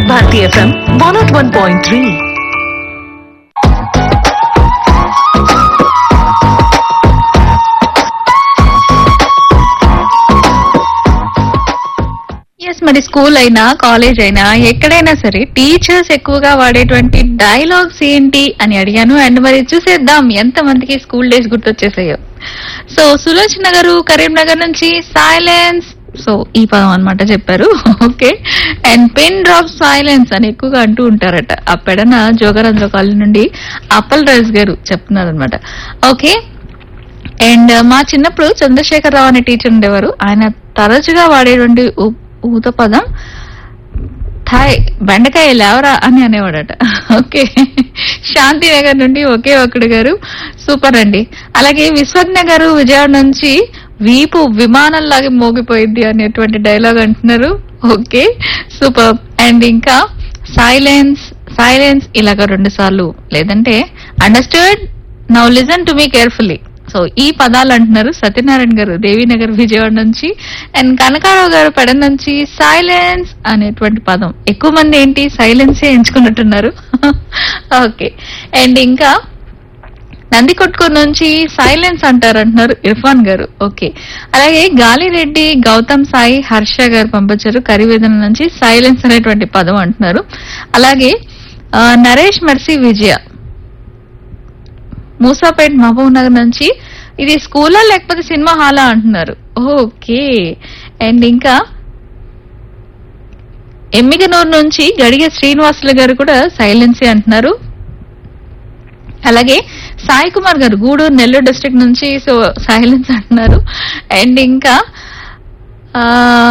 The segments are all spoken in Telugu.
Bharati FM one not one point three yes మరి స్కూల్ అయినా కాలేజ్ అయినా ఎక్కడైనా సరే టీచర్స్ ఎక్కువగా వాడేటువంటి డైలాగ్స్ ఏంటి అని అడిగాను అండ్ మరి చూసేద్దాం ఎంత మందికి స్కూల్ డేస్ గుర్తొచ్చేసాయో సో సులోచన గారు కరీంనగర్ నుంచి సైలెన్స్ సో ఈ పదం అన్నమాట చెప్పారు okay and pin drop silence అని ఎక్కువగా అంటూ ఉంటారట ఆ పెడన జోగరంధ్ర కాలనీ నుండి అప్పల్ రాజ్ గారు చెప్తున్నారు అనమాట ఓకే అండ్ మా చిన్నప్పుడు చంద్రశేఖరరావు అనే టీచర్ ఉండేవారు ఆయన తరచుగా వాడేటువంటి ఊ- ఊత పదం థాయ్ బెండకాయ లేవరా అని అనేవాడట ఓకే శాంతినగర్ నుండి ఒకే ఒక్కడు గారు సూపర్ అండి అలాగే విశ్వజ్ఞ గారు విజయవాడ నుంచి వీపు విమానంలాగా మోగిపోయింది అనేటువంటి డైలాగ్ అంటున్నారు ఓకే సూపర్ అండ్ ఇంకా సైలెన్స్ సైలెన్స్ ఇలాగ రెండు సార్లు లేదంటే understood now listen to me carefully so ఈ పదాలు అంటున్నారు సత్యనారాయణ గారు దేవీనగర్ విజయవాడ నుంచి అండ్ కనకారావు గారు పెడ నుంచి సైలెన్స్ అనేటువంటి పదం ఎక్కువ మంది ఏంటి సైలెన్స్ ఎంచుకున్నట్టున్నారు ఓకే అండ్ ఇంకా నందికొట్కూరు నుంచి సైలెన్స్ అంటారు అంటున్నారు ఇర్ఫాన్ గారు ఓకే అలాగే గాలిరెడ్డి గౌతమ్ సాయి హర్ష గారు పంపించారు కరివేదన నుంచి సైలెన్స్ అనేటువంటి పదం అంటున్నారు అలాగే ఆ, నరేష్ మర్సి విజయ మూసాపేట్ మహబూబ్ నగర్ నుంచి ఇది స్కూలా లేకపోతే సినిమా హాలా అంటున్నారు ఓకే అండ్ ఇంకా ఎమ్మిగనూరు నుంచి గడిగ శ్రీనివాసులు గారు కూడా సైలెన్సీ అంటున్నారు అలాగే సాయి కుమార్ గారు గూడూరు నెల్లూరు డిస్ట్రిక్ట్ నుంచి సో సైలెన్స్ అంటున్నారు అండ్ ఇంకా ఆ,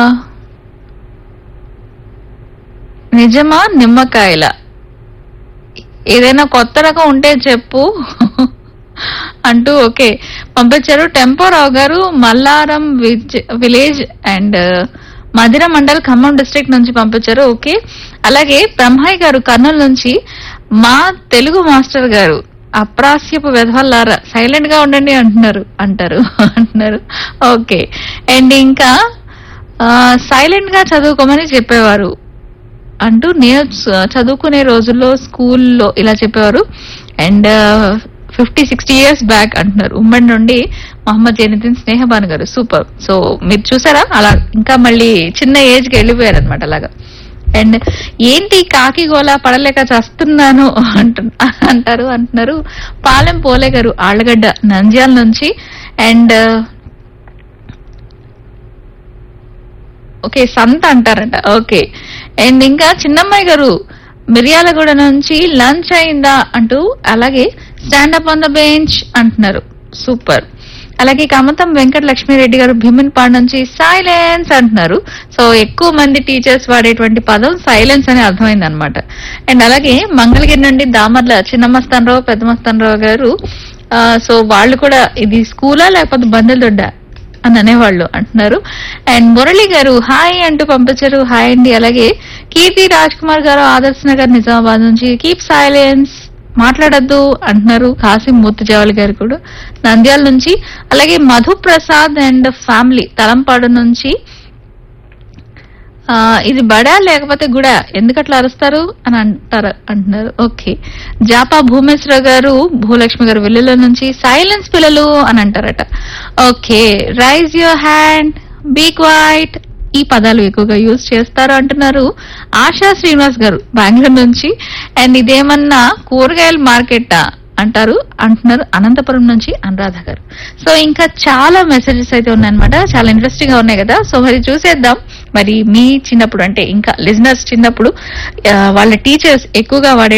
నిజమా నిమ్మకాయల ఏదైనా కొత్త రకం ఉంటే చెప్పు అంటూ ఓకే పంపించారు టెంపోరావు గారు మల్లారం విజ్- village and Madhira mandal Khammam district నుంచి పంపించారు ఓకే అలాగే బ్రహ్మయ్య గారు కర్నూలు నుంచి మా తెలుగు మాస్టర్ గారు అప్రాస్యపు వెధవల్లారా సైలెంట్ గా ఉండండి అంటున్నారు అంటారు అంటున్నారు ఓకే అండ్ ఇంకా సైలెంట్ గా చదువుకోమని చెప్పేవారు అంటూ నేను చ- చదువుకునే రోజుల్లో స్కూల్లో ఇలా చెప్పేవారు and fifty sixty years back అంటున్నారు ఉమ్మడి నుండి మహమ్మద్ జైనుద్దీన్ స్నేహబాన్ గారు సూపర్ సో మీరు చూసారా అలా ఇంకా మళ్ళీ చిన్న ఏజ్ కి వెళ్ళిపోయారు అనమాట అలాగా అండ్ ఏంటి కాకి గోల పడలేక చస్తున్నాను అంటు అంటారు అంటున్నారు పాలెం పోలే గారు ఆళ్ళగడ్డ నంద్యాల నుంచి అండ్ ఓకే సంత అంటారంట ఓకే అండ్ ఇంకా చిన్నమ్మాయి గారు మిర్యాలగూడ నుంచి లంచ్ అయిందా అంటూ అలాగే స్టాండప్ ఆన్ ద బెంచ్ అంటున్నారు సూపర్ అలాగే కమతం వెంకట లక్ష్మీరెడ్డి గారు భీమన్పాడు నుంచి సైలెన్స్ అంటున్నారు సో ఎక్కువ మంది టీచర్స్ వాడేటువంటి పదం సైలెన్స్ అని అర్థమైంది అనమాట అండ్ అలాగే మంగళగిరి నుండి దామర్ల చిన్నమస్తానరావు పెద్దమస్తానరావు గారు ఆ, సో వాళ్ళు కూడా ఇది స్కూలా లేకపోతే బందెల దొడ్డ అని అనేవాళ్ళు అంటున్నారు అండ్ మురళి గారు హాయ్ అంటూ పంపించారు హాయ్ అండి అలాగే కీర్తి రాజ్ కుమార్ గారు ఆదర్శ్ నగర్ నిజామాబాద్ నుంచి కీప్ సైలెన్స్ మాట్లాడద్దు అంటున్నారు కాసిం మూర్తిజావలి గారు కూడా నంద్యాల నుంచి అలాగే మధు ప్రసాద్ అండ్ ఫ్యామిలీ తలంపాడు నుంచి ఆ, ఇది బడా లేకపోతే గుడా ఎందుకట్లా అరుస్తారు అని అంటారు అంటున్నారు ఓకే జాపా భూమేశ్వర గారు భూలక్ష్మి గారు వెల్లుల నుంచి సైలెన్స్ పిల్లలు అని అంటారట okay raise your hand be quiet ఈ పదాలు ఎక్కువగా యూజ్ చేస్తారు అంటున్నారు ఆశా శ్రీనివాస్ గారు బెంగళూరు నుంచి అండ్ ఇదేమన్నా కూరగాయల మార్కెట్టా అంటారు అంటున్నారు అనంతపురం నుంచి అనురాధ గారు సో ఇంకా చాలా మెసేజెస్ అయితే ఉన్నాయన్నమాట చాలా ఇంట్రెస్టింగ్ గా ఉన్నాయి కదా సో మరి చూసేద్దాం మరి మీ చిన్నప్పుడు అంటే ఇంకా లిజనర్స్ చిన్నప్పుడు ఆ, వాళ్ళ టీచర్స్ ఎక్కువగా వాడే